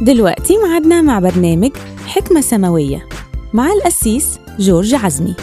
دلوقتي معادنا مع برنامج حكمة سماوية مع القسيس جورج عزمي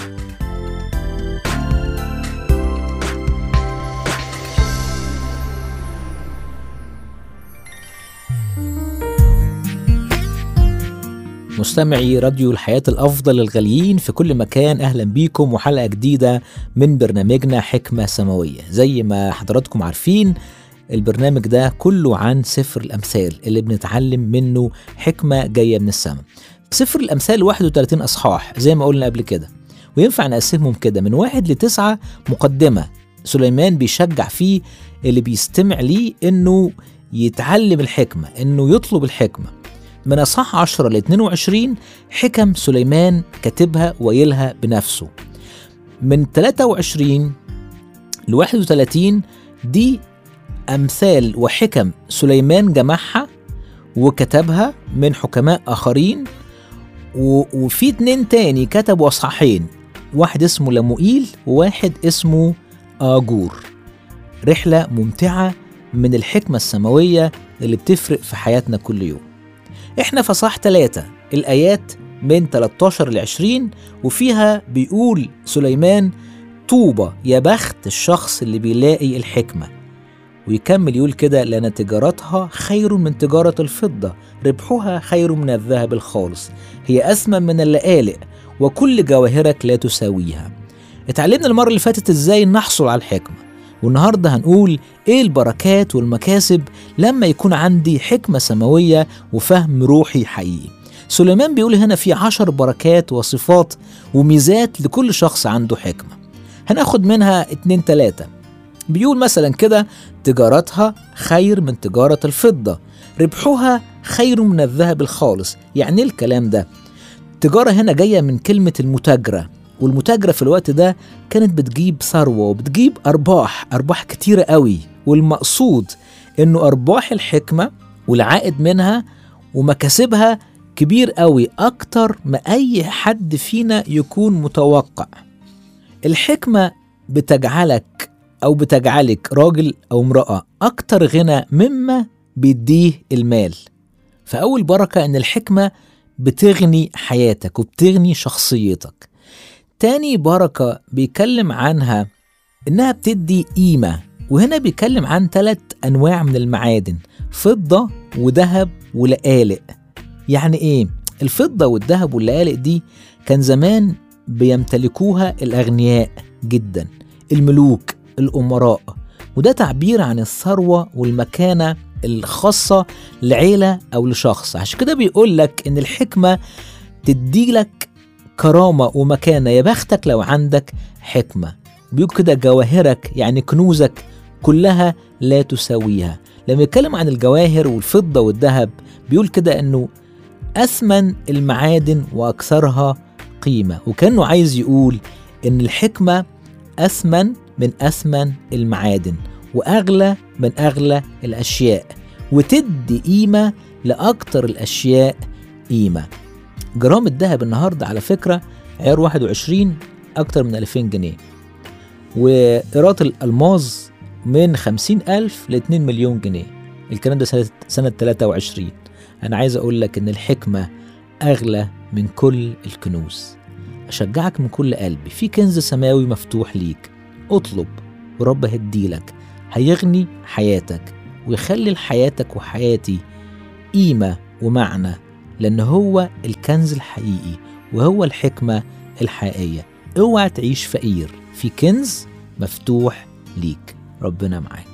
مستمعي راديو الحياة الأفضل الغاليين في كل مكان أهلا بيكم وحلقة جديدة من برنامجنا حكمة سماوية زي ما حضراتكم عارفين البرنامج ده كله عن سفر الأمثال اللي بنتعلم منه حكمة جاية من السماء سفر الأمثال 31 أصحاح زي ما قلنا قبل كده وينفع نقسمهم كده من واحد لتسعة مقدمة سليمان بيشجع فيه اللي بيستمع ليه إنه يتعلم الحكمة إنه يطلب الحكمة من أصحاح 10 ل 22 حكم سليمان كاتبها ويلها بنفسه من 23 ل 31 دي أمثال وحكم سليمان جمعها وكتبها من حكماء آخرين و... وفي اتنين تاني كتبوا أصحاحين واحد اسمه لموئيل وواحد اسمه آجور رحلة ممتعة من الحكمة السماوية اللي بتفرق في حياتنا كل يوم احنا في صح ثلاثة الآيات من 13 ل 20 وفيها بيقول سليمان طوبى يا بخت الشخص اللي بيلاقي الحكمة ويكمل يقول كده لأن تجارتها خير من تجارة الفضة ربحها خير من الذهب الخالص هي أثمن من اللآلئ وكل جواهرك لا تساويها اتعلمنا المرة اللي فاتت ازاي نحصل على الحكمة والنهاردة هنقول ايه البركات والمكاسب لما يكون عندي حكمة سماوية وفهم روحي حقيقي سليمان بيقول هنا في عشر بركات وصفات وميزات لكل شخص عنده حكمة هناخد منها اتنين تلاتة بيقول مثلا كده تجارتها خير من تجارة الفضة ربحها خير من الذهب الخالص يعني ايه الكلام ده تجارة هنا جاية من كلمة المتاجرة والمتاجرة في الوقت ده كانت بتجيب ثروة وبتجيب أرباح أرباح كتيرة قوي والمقصود إنه أرباح الحكمة والعائد منها ومكاسبها كبير قوي أكتر ما أي حد فينا يكون متوقع الحكمة بتجعلك أو بتجعلك راجل أو امرأة أكتر غنى مما بيديه المال فأول بركة إن الحكمة بتغني حياتك وبتغني شخصيتك تاني بركة بيتكلم عنها إنها بتدي قيمة وهنا بيتكلم عن ثلاث أنواع من المعادن فضة وذهب ولآلئ يعني إيه؟ الفضة والذهب واللآلئ دي كان زمان بيمتلكوها الأغنياء جدا الملوك الأمراء وده تعبير عن الثروة والمكانة الخاصة لعيلة أو لشخص عشان كده بيقول لك إن الحكمة تديلك كرامة ومكانة يا بختك لو عندك حكمة بيقول كده جواهرك يعني كنوزك كلها لا تساويها لما يتكلم عن الجواهر والفضة والذهب بيقول كده انه أثمن المعادن وأكثرها قيمة وكأنه عايز يقول إن الحكمة أثمن من أثمن المعادن وأغلى من أغلى الأشياء وتدي قيمة لأكتر الأشياء قيمة جرام الذهب النهاردة على فكرة عيار 21 أكتر من 2000 جنيه وإيراد الألماظ من 50 ألف ل 2 مليون جنيه الكلام ده سنة, سنة 23 أنا عايز أقول لك إن الحكمة أغلى من كل الكنوز أشجعك من كل قلبي في كنز سماوي مفتوح ليك اطلب ورب هيديلك هيغني حياتك ويخلي لحياتك وحياتي قيمة ومعنى لأن هو الكنز الحقيقي وهو الحكمة الحقيقية اوعى تعيش فقير في كنز مفتوح ليك ربنا معاك